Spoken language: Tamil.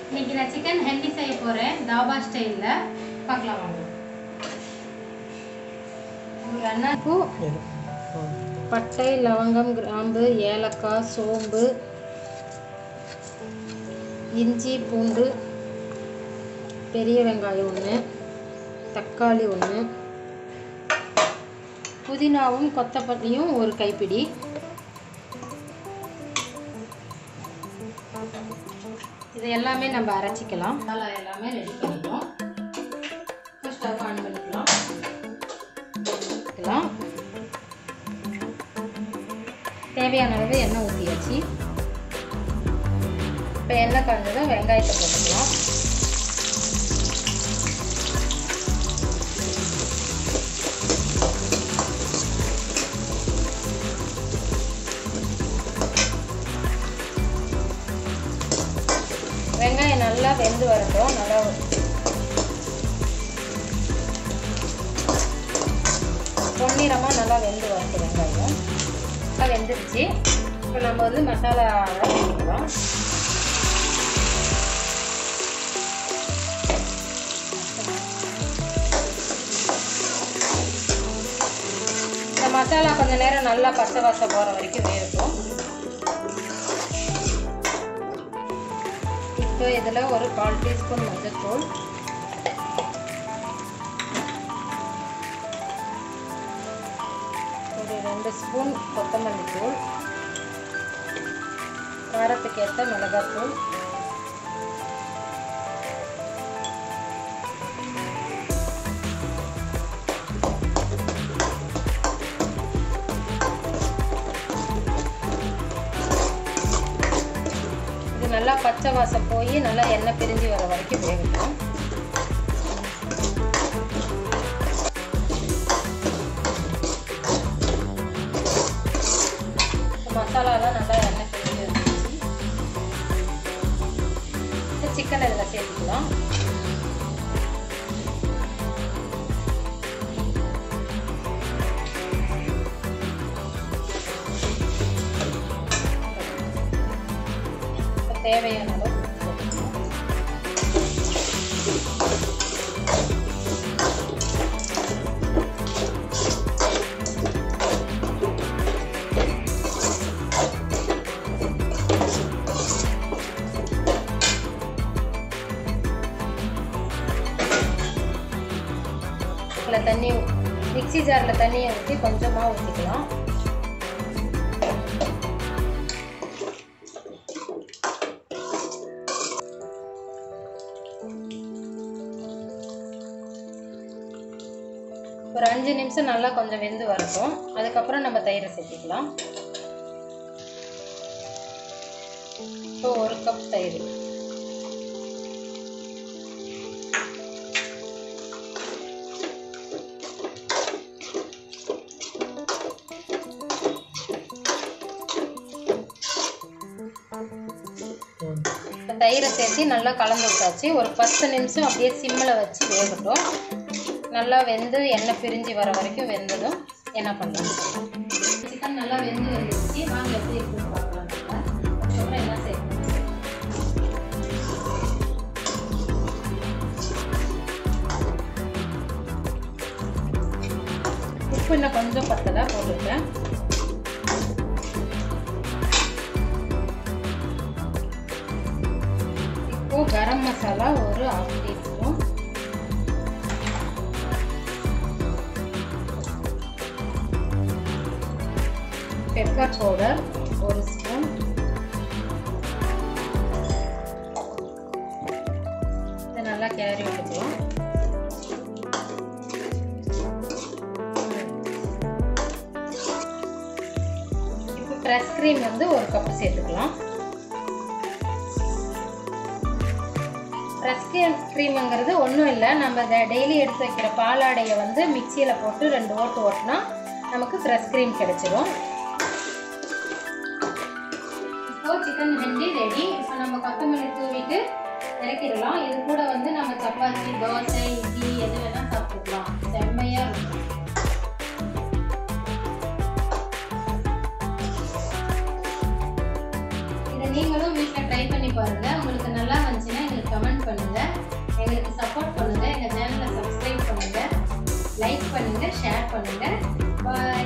இன்னைக்கு நான் சிக்கன் ஹெண்டி செய்ய போகிறேன் தாபா ஸ்டைலில் பார்க்கலாம் வாங்க ஒரு அன்னாப்பூ பட்டை லவங்கம் கிராம்பு ஏலக்காய் சோம்பு இஞ்சி பூண்டு பெரிய வெங்காயம் ஒன்று தக்காளி ஒன்று புதினாவும் கொத்தமல்லியும் ஒரு கைப்பிடி இது எல்லாமே நம்ம அரைச்சிக்கலாம் மசாலா எல்லாமே ரெடி பண்ணிக்கலாம் ஸ்டவ் ஆன் பண்ணிக்கலாம் வைக்கலாம். தேவையான அளவு எண்ணெய் ஊற்றியாச்சு இப்போ எண்ணெய் காய்ஞ்சதும் வெங்காயத்தை போட்டுக்கலாம் வெங்காயம் நல்லா வெந்து வரட்டும் நல்லா பொன்னிறமாக நல்லா வெந்து வரட்டும் வெங்காயம் நல்லா வெந்துருச்சு இப்போ நம்ம வந்து மசாலா சேர்த்துக்கலாம் இந்த மசாலா கொஞ்ச நேரம் நல்லா பச்சை வாசம் போகிற வரைக்கும் வேகட்டும் இப்போ இதில் ஒரு கால் டீஸ்பூன் மஞ்சள்தூள் ஒரு ரெண்டு ஸ்பூன் கொத்தமல்லி தூள் காரத்துக்கு ஏற்ற மிளகாத்தூள் இது நல்லா பச்சை வாசம் போய் நல்லா எண்ணெய் பிரிஞ்சு வர வரைக்கும் வேகட்டும் இந்த மசாலாலாம் நல்லா எண்ணெய் பிரிஞ்சு வந்துருச்சு இந்த சிக்கன் இதில் சேர்த்துக்கலாம் இப்ப தேவையான அளவு உப்பு போட்டுக்கலாம். இதில் தண்ணி மிக்ஸி ஜாரில் தண்ணியை ஊற்றி கொஞ்சமாக ஊற்றிக்கலாம் ஒரு அஞ்சு நிமிஷம் நல்லா கொஞ்சம் வெந்து வரட்டும் அதுக்கப்புறம் நம்ம தயிரை சேர்த்திக்கலாம் இப்போ ஒரு கப் தயிர் இப்போ தயிரை சேர்த்து நல்லா கலந்து விட்டாச்சு ஒரு பத்து நிமிஷம் அப்படியே சிம்மில் வச்சு வேகட்டும் நல்லா வெந்து எண்ணெய் பிரிஞ்சு வர வரைக்கும் வெந்ததும் என்ன பண்ணலாம் சிக்கன் நல்லா வெந்து வந்துருச்சு வாங்க எப்படி இருக்குன்னு பார்க்கலாம் நம்ம. அதுக்கப்புறம் என்ன செய்யணும் உப்பு இன்னும் கொஞ்சம் பத்ததா போட்டுருக்கேன் இப்போ கரம் மசாலா ஒரு ஹாஃப் டீஸ்பூன் பெப்பர் பவுடர் ஒரு ஸ்பூன் இதை நல்லா கேரி விட்டுக்கலாம் இப்போ ஃப்ரெஷ் க்ரீம் வந்து ஒரு கப் சேர்த்துக்கலாம் ஃப்ரெஷ் க்ரீம் க்ரீமுங்கிறது ஒன்றும் இல்லை நம்ம டெய்லி எடுத்து வைக்கிற பாலாடையை வந்து மிக்சியில் போட்டு ரெண்டு ஓட்டு ஓட்டினா நமக்கு ஃப்ரெஷ் க்ரீம் கிடைச்சிரும் இப்போ சிக்கன் ஹண்டி ரெடி இப்போ நம்ம கொத்தமல்லி தூவிட்டு இறக்கிடலாம் இது கூட வந்து நம்ம சப்பாத்தி தோசை இட்லி எது வேணால் சாப்பிட்டுக்கலாம் செம்மையாக இருக்கும் இதை நீங்களும் வீட்டில் ட்ரை பண்ணி பாருங்க உங்களுக்கு நல்லா வந்துச்சுன்னா எங்களுக்கு ஷேர் பண்ணுங்கள் பாய்